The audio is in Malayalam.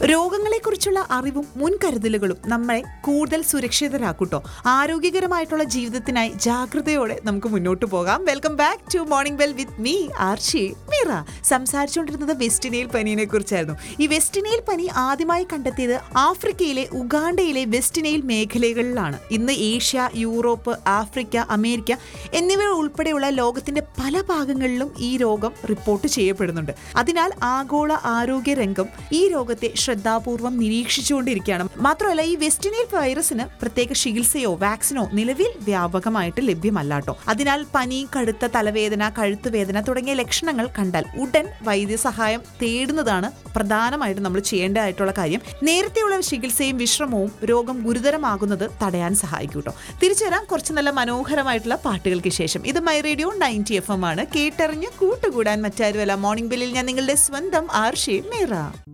രോഗങ്ങളെക്കുറിച്ചുള്ള അറിവും മുൻകരുതലുകളും നമ്മളെ കൂടുതൽ സുരക്ഷിതരാക്കൂട്ടോ ആരോഗ്യകരമായിട്ടുള്ള ജീവിതത്തിനായി ജാഗ്രതയോടെ നമുക്ക് മുന്നോട്ട് പോകാം welcome back to morning bell with me Arshi Meera സംസാരിച്ചുകൊണ്ടിരുന്നത് വെസ്റ്റിനെയിൽ പനിയെ കുറിച്ചായിരുന്നു ഈ വെസ്റ്റിനെയിൽ പനി ആദ്യമായി കണ്ടെത്തിയത് ആഫ്രിക്കയിലെ ഉഗാണ്ടയിലെ വെസ്റ്റിനെയിൽ മേഖലകളിലാണ് ഇന്ന് ഏഷ്യ യൂറോപ്പ് ആഫ്രിക്ക അമേരിക്ക എന്നിവ ഉൾപ്പെടെയുള്ള ലോകത്തിന്റെ പല ഭാഗങ്ങളിലും ഈ രോഗം റിപ്പോർട്ട് ചെയ്യപ്പെടുന്നുണ്ട് അതിനാൽ ആഗോള ആരോഗ്യ രംഗം ഈ രോഗത്തെ ശ്രദ്ധാപൂർവം നിരീക്ഷിച്ചുകൊണ്ടിരിക്കുകയാണ് മാത്രമല്ല ഈ വെസ്റ്റിനൈൽ വൈറസിന് പ്രത്യേക ചികിത്സയോ വാക്സിനോ നിലവിൽ വ്യാപകമായിട്ട് ലഭ്യമല്ല കേട്ടോ അതിനാൽ പനി കടുത്ത തലവേദന കഴുത്തുവേദന തുടങ്ങിയ ലക്ഷണങ്ങൾ കണ്ടാൽ ഉടൻ വൈദ്യസഹായം തേടുന്നതാണ് പ്രധാനമായിട്ട് നമ്മൾ ചെയ്യേണ്ടതായിട്ടുള്ള കാര്യം നേരത്തെയുള്ള ചികിത്സയും വിശ്രമവും രോഗം ഗുരുതരമാകുന്നത് തടയാൻ സഹായിക്കും കേട്ടോ തിരിച്ചു വരാം കുറച്ച് നല്ല മനോഹരമായിട്ടുള്ള പാട്ടുകൾക്ക് ശേഷം ഇത് my radio ninety F M ആണ് കേട്ടറിഞ്ഞ് കൂട്ടുകൂടാൻ മറ്റാരുമല്ല മോർണിംഗ് ബില്ലിൽ ഞാൻ നിങ്ങളുടെ സ്വന്തം ആർഷി മേറ